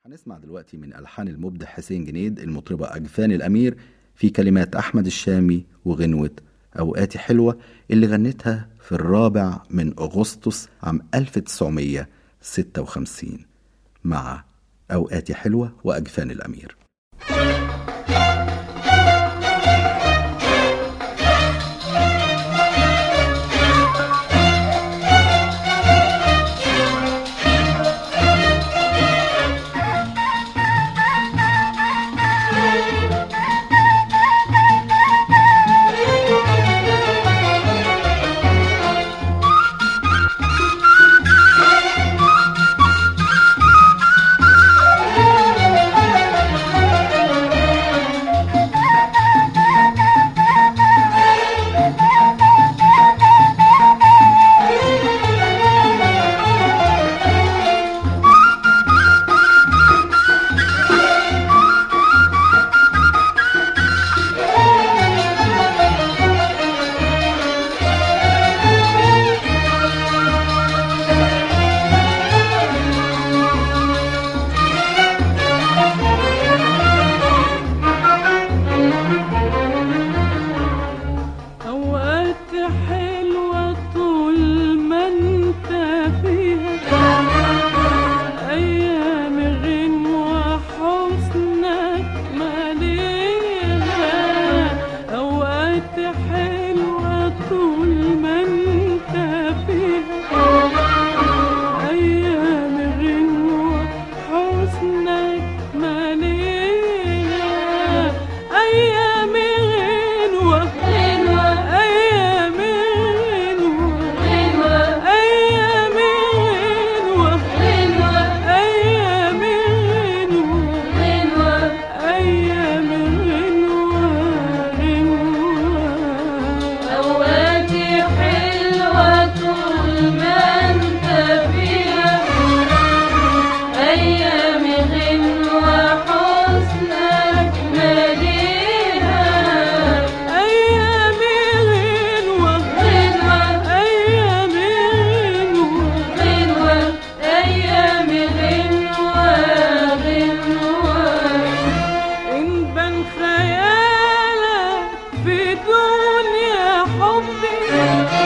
هنسمع دلوقتي من ألحان المبدع حسين جنيد المطربة أجفان الأمير في كلمات أحمد الشامي وغنوة أوقاتي حلوة اللي غنتها في الرابع من أغسطس عام 1956 مع أوقاتي حلوة وأجفان الأمير أوقات حلوة طول ما انت فيها أيام غنوة حسنك مليها أوقات حلوة طول ما انت فيها أيام غنوة حسنك مليها أيام غنوة أيام غنوة أيام غنوة أيام غنوة أيام غنوة غنوة أوقاتي حلوة طول ما أنت فيها أيام غنوة حسنك مليها أيام غنوة غنوة أيام غنوة غنوة أيام غنوة غنوة إن بان خيالك في دنيا حبي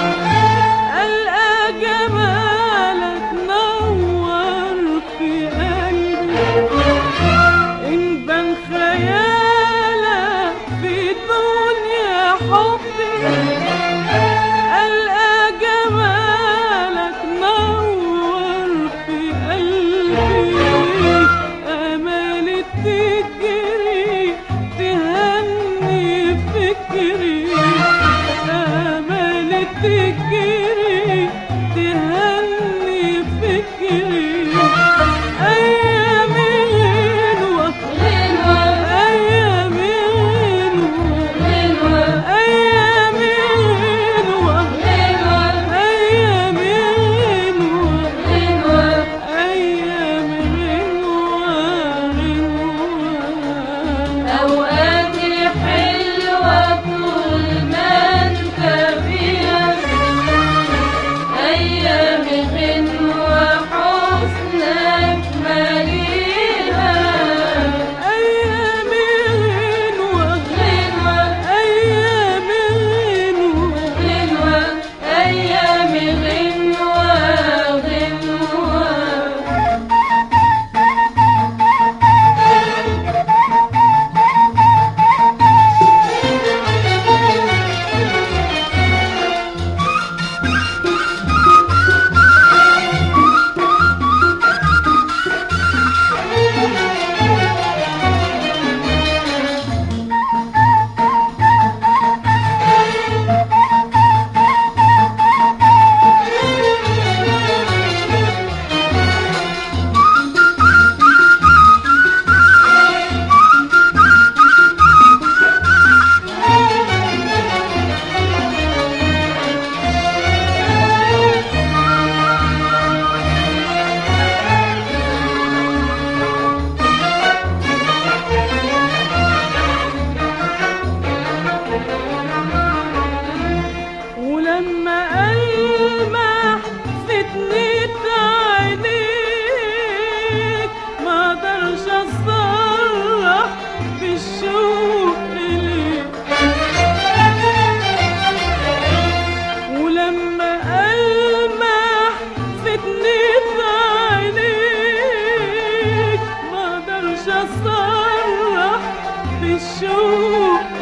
ألقى جمالك نور في قلبي إن بان خيالك في دنيا حبي ألقى جمالك نور في قلبي أمالي تجري تهني فكري أمالي تجري تهني فكري أيام اصرح بالشوق إليك ولما ألمح فتنة عينيك ما اقدرش اصرح بالشوق